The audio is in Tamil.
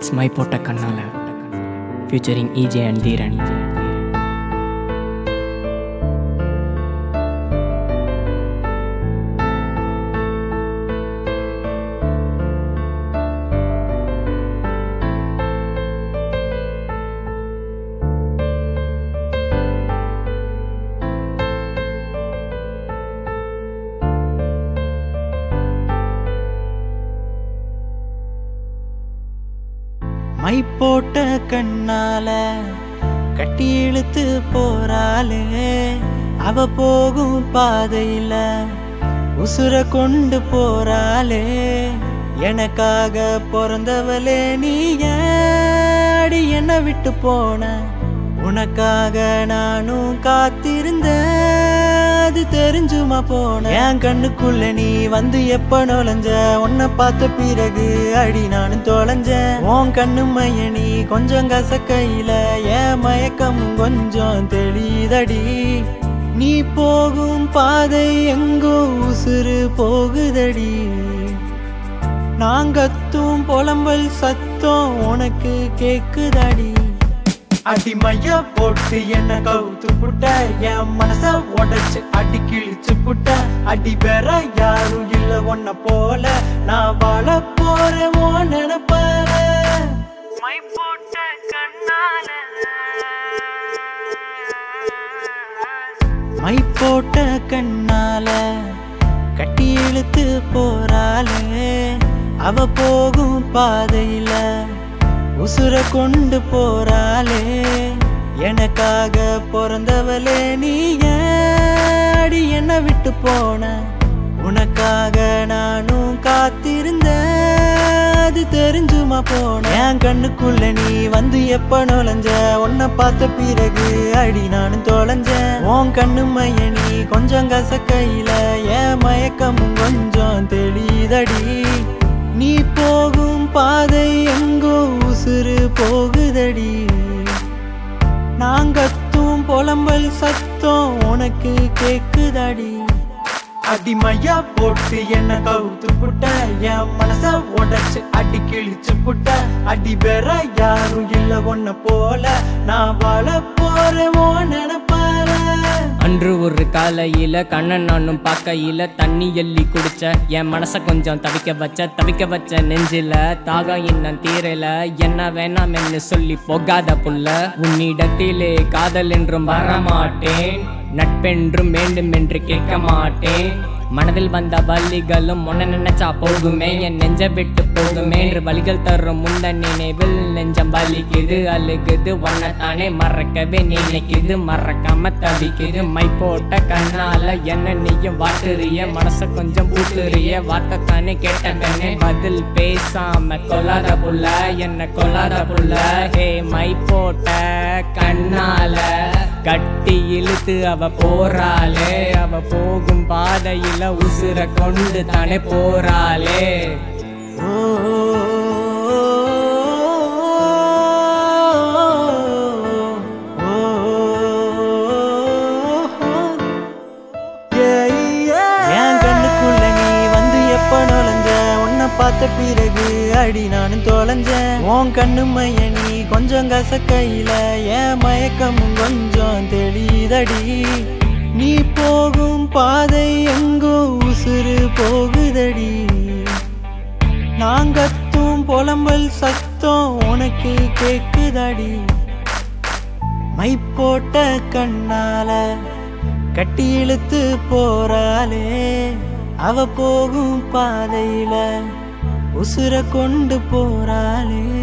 இட்ஸ் மை போட்ட கண்ணால ஃபியூச்சரிங் இஜே அண்ட் தீரன் மை போட்ட கண்ணால கட்டி இழுத்து போறாளே அவ போகும் பாதையில உசுர கொண்டு போறாளே எனக்காக பிறந்தவளே நீ ஏடி என்ன விட்டு போன உனக்காக நானும் காத்திருந்தேன் அது தெரிஞ்சுமா போன என் கண்ணுக்குள்ள நீ வந்து எப்ப நுழைஞ்ச உன்னை பார்த்த பிறகு அடி நானும் தொலைஞ்சேன் உன் கண்ணு மைய நீ கொஞ்சம் கசக்கையில என் மயக்கம் கொஞ்சம் தெளிதடி நீ போகும் பாதை எங்கோ உசுறு போகுதடி நாங்கத்தும் புலம்பல் சத்தம் உனக்கு கேக்குதடி அடிமைய போட்டு என்ன கவுத்து புட்ட என் மனச உடைச்சு அடி கிழிச்சு புட்ட அடி வேற யாரும் இல்ல உன்ன போல நான் வாழ போறேன் ஓ நினைப்பார மை போட்ட கண்ணால மை போட்ட கண்ணால கட்டி இழுத்து போறாளே அவ போகும் பாதையில உசுர கொண்டு போறாளே எனக்காக பிறந்தவளே நீ ஏடி என்ன விட்டு போன உனக்காக நானும் காத்திருந்தேன் அது தெரிஞ்சுமா போன என் கண்ணுக்குள்ள நீ வந்து எப்ப நுழைஞ்ச உன்னை பார்த்த பிறகு அடி நானும் தொலைஞ்சேன் உன் கண்ணு மைய நீ கொஞ்சம் கசக்கையில என் மயக்கமும் கொஞ்சம் தெளிதடி நீ போகும் பாதை எங்கோ உசுறு போகுதடி நாங்கத்தும் புலம்பல் சத்தம் உனக்கு கேக்குதடி அடிமையா போட்டு என்ன கவுத்து புட்ட என் மனச உடைச்சு அடி கிழிச்சு புட்ட அடி வேற யாரும் இல்ல உன்ன போல நான் வாழ போறேன் ஓ நினைப்பார அன்று ஒரு காலையில கண்ணன் நானும் பார்க்கையில தண்ணி எள்ளி குடிச்ச என் மனச கொஞ்சம் தவிக்க வச்ச தவிக்க வச்ச நெஞ்சில தாகம் இன்னும் தீரல என்ன வேணாமென்னு சொல்லி போகாத புள்ள உன்னிடத்திலே காதல் என்றும் வரமாட்டேன் நட்பென்றும் வேண்டும் என்று கேட்க மாட்டேன் மனதில் வந்த வலிகளும் உன்னை நினைச்சா போகுமே என் நெஞ்ச விட்டு போகுமே என்று வலிகள் தரும் முந்த நினைவில் நெஞ்சம் வலிக்குது அழுகுது உன்னை தானே மறக்கவே நினைக்குது மறக்காம தவிக்குது மை போட்ட கண்ணால என்ன நீயும் வாட்டுறிய மனச கொஞ்சம் பூட்டுறிய வார்த்தை தானே கேட்ட கண்ணே பதில் பேசாம கொல்லாத புள்ள என்ன கொல்லாத புள்ள ஹே மை போட்ட கண்ணால கட்டி இழுத்து அவ போறாளே அவ போகும் பாதையில உசுர கொண்டு தானே போறாளே ஓ என் கண்ணுக்குள்ள நீ வந்து எப்ப நுழைஞ்ச உன்னை பார்த்த பிறகு அடி நானும் தொலைஞ்சேன் உன் கண்ணு மைய நீ கொஞ்சம் கசக்கையில என் மயக்கமும் கொஞ்சம் தெளிதடி நீ போகும் பாதை எங்கோ உசுறு போகுதடி நாங்கத்தும் புலம்பல் சத்தம் உனக்கு கேக்குதடி மை போட்ட கண்ணால கட்டி இழுத்து போறாளே அவ போகும் பாதையில உசுர கொண்டு போறாளே